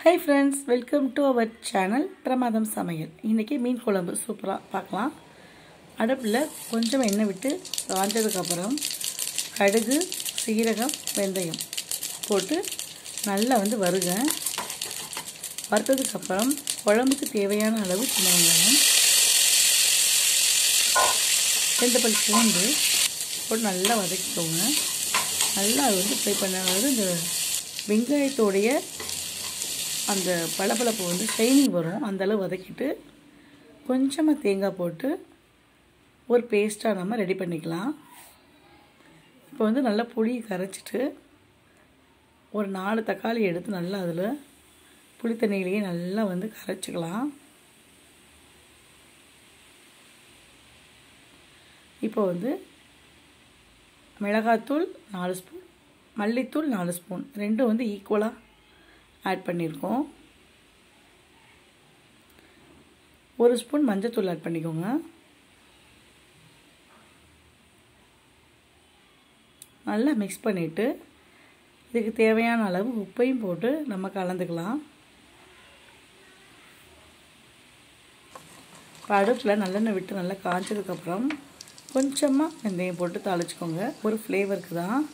high friends welcome to our channel பிரமாதம் சமையல் இன்றைக்கி மீன் குழம்பு சூப்பராக பார்க்கலாம் அடுப்பில் கொஞ்சம் எண்ணெய் விட்டு காஞ்சதுக்கப்புறம் கடுகு சீரகம் வெந்தயம் போட்டு நல்லா வந்து வருக வறுத்ததுக்கப்புறம் குழம்புக்கு தேவையான அளவு சின்ன வெங்காயம் ரெண்டு பல் பூண்டு போட்டு நல்லா வதக்கிக்கோங்க நல்லா அது வந்து ஃப்ரை பண்ண அதாவது இந்த வெங்காயத்தோடைய அந்த பளபளப்பு வந்து ஷைனிங் வரும் அந்தளவு வதக்கிட்டு கொஞ்சமாக தேங்காய் போட்டு ஒரு பேஸ்ட்டாக நம்ம ரெடி பண்ணிக்கலாம் இப்போ வந்து நல்லா புளி கரைச்சிட்டு ஒரு நாலு தக்காளி எடுத்து நல்லா அதில் புளி தண்ணியிலேயே நல்லா வந்து கரைச்சிக்கலாம் இப்போ வந்து மிளகாத்தூள் நாலு ஸ்பூன் மல்லித்தூள் நாலு ஸ்பூன் ரெண்டும் வந்து ஈக்குவலாக ஆட் பண்ணியிருக்கோம் ஒரு ஸ்பூன் மஞ்சத்தூள் ஆட் பண்ணிக்கோங்க நல்லா மிக்ஸ் பண்ணிவிட்டு இதுக்கு தேவையான அளவு உப்பையும் போட்டு நம்ம கலந்துக்கலாம் இப்போ அடுப்பில் நல்லெண்ணெய் விட்டு நல்லா காய்ச்சதுக்கப்புறம் கொஞ்சமாக வெந்தயம் போட்டு தாளிச்சிக்கோங்க ஒரு ஃப்ளேவருக்கு தான்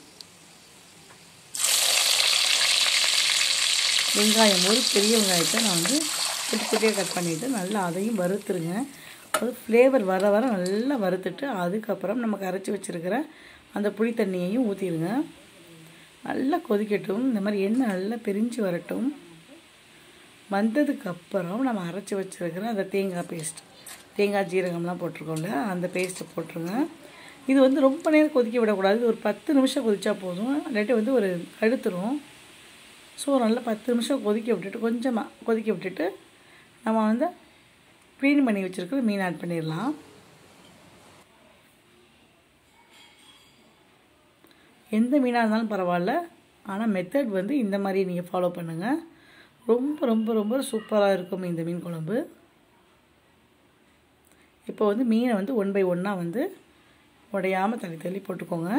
வெங்காயம் ஒரு பெரிய வெங்காயத்தை நான் வந்து குட்டி குட்டியாக கட் பண்ணிவிட்டு நல்லா அதையும் வறுத்துருங்க ஒரு ஃப்ளேவர் வர வர நல்லா வறுத்துட்டு அதுக்கப்புறம் நம்ம கரைச்சி வச்சுருக்கிற அந்த புளி தண்ணியையும் ஊற்றிடுங்க நல்லா கொதிக்கட்டும் இந்த மாதிரி எண்ணெய் நல்லா பிரிஞ்சு வரட்டும் வந்ததுக்கப்புறம் நம்ம அரைச்சி வச்சுருக்கிற அந்த தேங்காய் பேஸ்ட் தேங்காய் ஜீரகம்லாம் போட்டிருக்கோம்ல அந்த பேஸ்ட்டை போட்டுருங்க இது வந்து ரொம்ப நேரம் கொதிக்க விடக்கூடாது ஒரு பத்து நிமிஷம் கொதிச்சா போதும் இல்லாட்டி வந்து ஒரு கழுத்துரும் ஸோ நல்லா பத்து நிமிஷம் கொதிக்க விட்டுட்டு கொஞ்சமாக கொதிக்க விட்டுட்டு நம்ம வந்து க்ளீன் பண்ணி வச்சுருக்கிற மீன் ஆட் பண்ணிடலாம் எந்த மீனாக இருந்தாலும் பரவாயில்ல ஆனால் மெத்தட் வந்து இந்த மாதிரி நீங்கள் ஃபாலோ பண்ணுங்கள் ரொம்ப ரொம்ப ரொம்ப சூப்பராக இருக்கும் இந்த மீன் குழம்பு இப்போ வந்து மீனை வந்து ஒன் பை ஒன்னாக வந்து உடையாமல் தள்ளி தள்ளி போட்டுக்கோங்க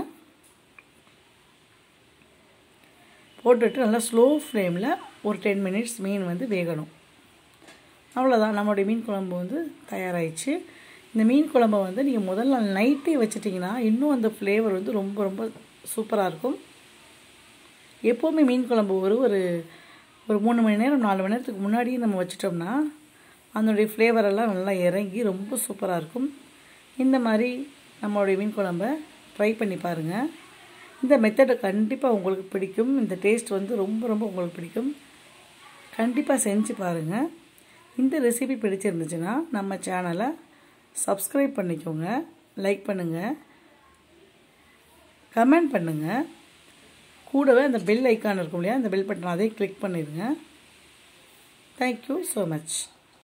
போட்டுட்டு நல்லா ஸ்லோ ஃப்ளேமில் ஒரு டென் மினிட்ஸ் மீன் வந்து வேகணும் அவ்வளோதான் நம்மளுடைய மீன் குழம்பு வந்து தயாராகிடுச்சு இந்த மீன் குழம்பை வந்து நீங்கள் முதல் நாள் நைட்டே வச்சிட்டிங்கன்னா இன்னும் அந்த ஃப்ளேவர் வந்து ரொம்ப ரொம்ப சூப்பராக இருக்கும் எப்போவுமே மீன் குழம்பு ஒரு ஒரு ஒரு மூணு மணி நேரம் நாலு மணி நேரத்துக்கு முன்னாடியே நம்ம வச்சிட்டோம்னா அதனுடைய ஃப்ளேவரெல்லாம் நல்லா இறங்கி ரொம்ப சூப்பராக இருக்கும் இந்த மாதிரி நம்மளுடைய மீன் குழம்பை ட்ரை பண்ணி பாருங்கள் இந்த மெத்தடை கண்டிப்பாக உங்களுக்கு பிடிக்கும் இந்த டேஸ்ட் வந்து ரொம்ப ரொம்ப உங்களுக்கு பிடிக்கும் கண்டிப்பாக செஞ்சு பாருங்கள் இந்த ரெசிபி பிடிச்சிருந்துச்சுன்னா நம்ம சேனலை சப்ஸ்கிரைப் பண்ணிக்கோங்க லைக் பண்ணுங்கள் கமெண்ட் பண்ணுங்கள் கூடவே அந்த பெல் ஐக்கான் இருக்கும் இல்லையா அந்த பெல் பட்டன் அதையும் கிளிக் பண்ணிடுங்க தேங்க்யூ ஸோ மச்